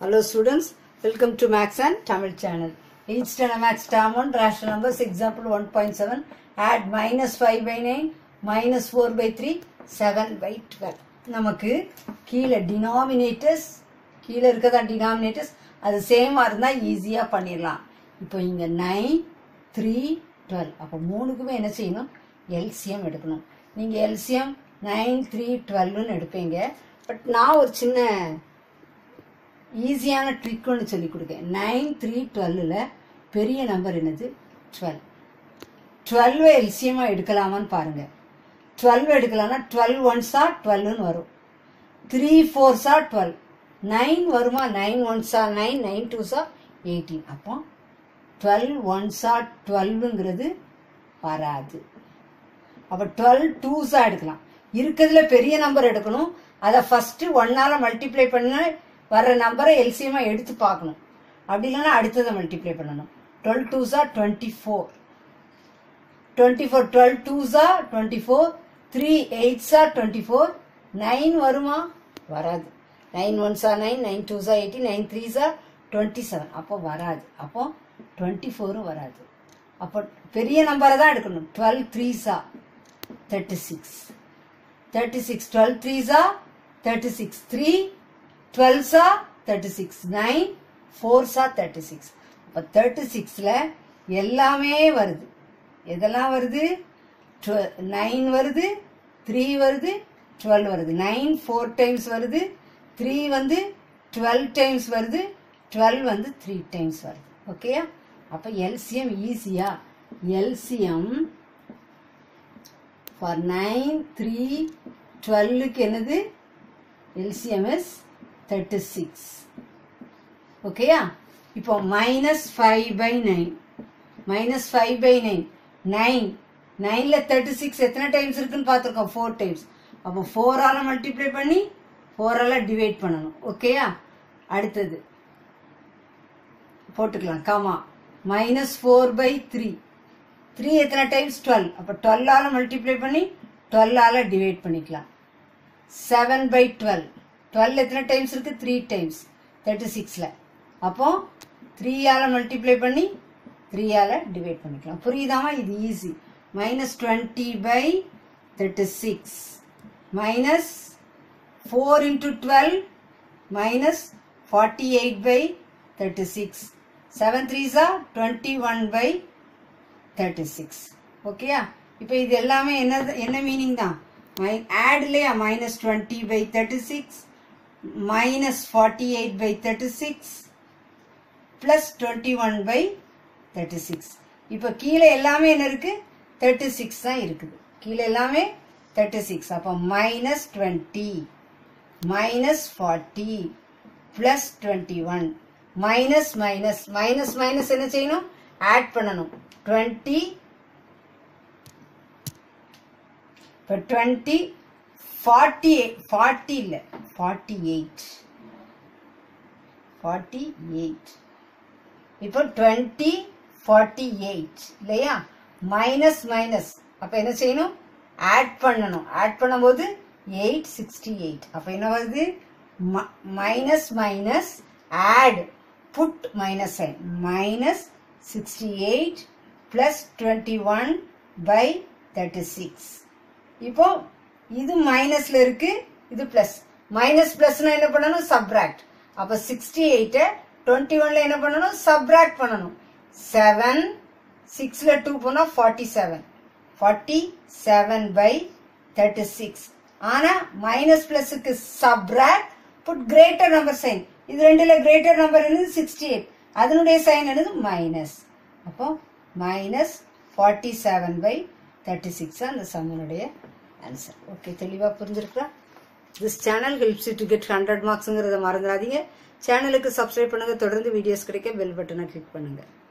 Hello students, welcome to Max and Tamil channel. Each standard Max term 1 rational numbers example 1.7 add minus 5 by 9 minus 4 by 3 7 by 12 நமக்கு கீழே denominators கீழே இருக்கதா denominators அது சேமாக இருந்தால் ஈஸியாக பண்ணிடலாம் இப்போ இங்கே நைன் த்ரீ டுவெல் அப்போ மூணுக்குமே என்ன செய்யணும் எல்சிஎம் எடுக்கணும் நீங்கள் எல்சிஎம் நைன் த்ரீ டுவெல்னு எடுப்பீங்க பட் நான் ஒரு சின்ன ஈஸியான ட்ரிக் ஒன்று சொல்லி கொடுக்கேன் நைன் த்ரீ டுவெல்லில் பெரிய நம்பர் என்னது டுவெல் டுவெல்வை எல்சியமாக எடுக்கலாமான்னு பாருங்கள் டுவெல் எடுக்கலாம்னா டுவெல் ஒன்ஸா டுவெல்னு வரும் த்ரீ ஃபோர்ஸா டுவெல் நைன் வருமா nine ones are nine nine twos are eighteen அப்போ டுவெல் ஒன்ஸா டுவெல்லுங்கிறது வராது அப்போ டுவெல் டூஸாக எடுக்கலாம் இருக்கிறதுல பெரிய நம்பர் எடுக்கணும் அதை ஃபஸ்ட்டு ஒன்னால் மல்டிப்ளை பண்ண வர்ற நம்பரை எல்சியமாக எடுத்து பார்க்கணும் அப்படி இல்லைன்னா அடுத்ததை மல்டிப்ளை பண்ணணும் twelve twos are twenty four twenty four twelve twos are twenty four three eights are twenty four nine வருமா வராது nine ones are nine nine twos are eighty nine threes are twenty seven அப்போ வராது அப்போ டுவெண்ட்டி ஃபோரும் வராது அப்போ பெரிய நம்பரை தான் எடுக்கணும் twelve threes are thirty six thirty six twelve threes are thirty six three twelves are thirty six nine fours are thirty six அப்போ தேர்ட்டி சிக்ஸில் எல்லாமே வருது எதெல்லாம் வருது நைன் வருது த்ரீ வருது டுவெல் வருது நைன் ஃபோர் டைம்ஸ் வருது த்ரீ வந்து டுவெல் டைம்ஸ் வருது டுவெல் வந்து த்ரீ டைம்ஸ் வருது ஓகேயா அப்போ எல்சிஎம் ஈஸியா எல்சிஎம் ஃபார் நைன் த்ரீ டுவெல்லுக்கு என்னது எல்சிஎம் இஸ் தேர்ட்டி சிக்ஸ் ஓகேயா இப்போ minus five by nine minus five by nine nine நைனில் தேர்ட்டி சிக்ஸ் எத்தனை டைம்ஸ் இருக்குன்னு பார்த்துருக்கோம் ஃபோர் டைம்ஸ் அப்போ ஃபோரால் மல்டிப்ளை பண்ணி ஃபோரால் டிவைட் பண்ணணும் ஓகேயா அடுத்தது போட்டுக்கலாம் comma minus four by three three எத்தனை டைம்ஸ் டுவெல் அப்போ டுவெல்லால் மல்டிப்ளை பண்ணி டுவெல்லால் டிவைட் பண்ணிக்கலாம் செவன் பை டுவெல் டுவெல் எத்தனை டைம்ஸ் இருக்குது த்ரீ டைம்ஸ் தேர்ட்டி சிக்ஸில் அப்போ த்ரீயால் மல்டிப்ளை பண்ணி த்ரீயால் டிவைட் பண்ணிக்கலாம் புரியுதாமா இது easy minus twenty by thirty six minus four into twelve minus forty eight by thirty six seven threes are twenty one by thirty six ஓகேயா இப்போ இது எல்லாமே என்ன என்ன மீனிங் தான் மை ஆட்லையா minus twenty by thirty six minus forty eight by thirty six plus twenty one by thirty six இப்போ கீழே எல்லாமே என்ன இருக்குது தேர்ட்டி சிக்ஸ் தான் இருக்குது கீழே எல்லாமே தேர்ட்டி சிக்ஸ் அப்போ minus twenty minus forty plus twenty one minus minus minus minus என்ன செய்யணும் ஆட் பண்ணணும் டுவெண்ட்டி இப்போ டுவெண்ட்டி ஃபார்ட்டி ஃபார்ட்டி இல்லை ஃபார்ட்டி எயிட் ஃபார்ட்டி எயிட் இப்போ டுவெண்ட்டி ஃபார்ட்டி எயிட் இல்லையா மைனஸ் மைனஸ் அப்போ என்ன செய்யணும் ஆட் பண்ணணும் ஆட் பண்ணும்போது எயிட் சிக்ஸ்டி எயிட் அப்போ என்ன வருது minus minus add put minus sign minus sixty eight plus twenty one by thirty six இப்போ இது மைனஸ்ல இருக்கு இது பிளஸ் மைனஸ் பிளஸ்னா என்ன பண்ணணும் சப்ராக்ட் அப்போ சிக்ஸ்டி எயிட்டை டுவெண்ட்டி ஒன்ல என்ன பண்ணணும் சப்ராக்ட் பண்ணணும் செவன் சிக்ஸ்ல டூ போனா forty seven forty seven by thirty six ஆனா மைனஸ் பிளஸுக்கு subtract put greater number sign இது ரெண்டுல கிரேட்டர் நம்பர் என்னது சிக்ஸ்டி எயிட் அதனுடைய சைன் என்னது மைனஸ் அப்போ minus forty seven by thirty six அந்த சம்மனுடைய ஆன்சர் ஓகே தெளிவாக புரிஞ்சிருக்கா this channel helps to get hundred மார்க்ஸுங்கிறத மறந்துடாதீங்க சேனலுக்கு சப்ஸ்கிரைப் பண்ணுங்க தொடர்ந்து வீடியோஸ் கிடைக்க பெல் பட்டனை கிளிக் பண்ணுங்க